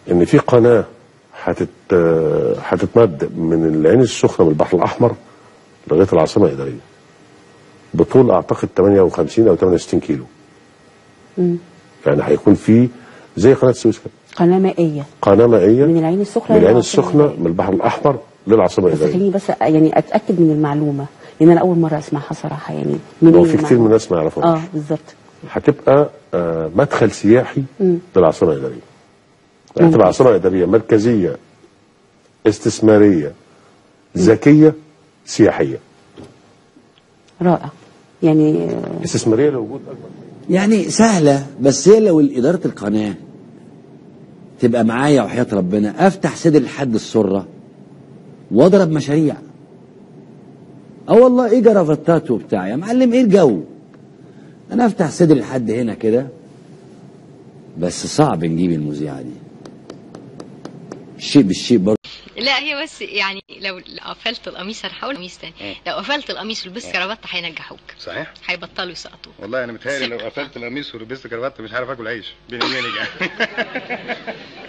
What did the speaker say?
ان في قناه هتت هتتمد من العين السخنه من البحر الاحمر لغايه العاصمه الاداريه بطول اعتقد 58 او 68 كيلو يعني هيكون في زي قناه السويس كده قناه مائيه قناه مائيه من العين السخنة من العين للعاصمة السخنه الإدارية. من البحر الاحمر للعاصمه بس الاداريه خليني بس يعني اتاكد من المعلومه لان انا اول مره اسمعها صراحه يعني منين هو في كتير من المعلومة؟ الناس ما يعرفوهاش اه بالظبط هتبقى آه، مدخل سياحي مم. للعاصمه الاداريه يعني هتبقى عاصمه اداريه مركزيه استثماريه ذكيه سياحيه رائع يعني آه، استثماريه لوجود اكبر يعني سهلة بس هي لو إدارة القناة تبقى معايا وحياة ربنا أفتح صدر لحد السرة وأضرب مشاريع اه والله ايه جرافطات وبتاع يا معلم ايه الجو انا افتح صدري لحد هنا كده بس صعب نجيب المذيعه دي الشيء بالشيء برضه لا هي بس يعني لو قفلت القميص انا هقول قميص تاني لو قفلت القميص ولبست كرافته هينجحوك صحيح هيبطلوا يسقطوا والله انا متهيألي لو قفلت القميص ولبست كرافته مش عارف اكل عيش بيني وبينك يعني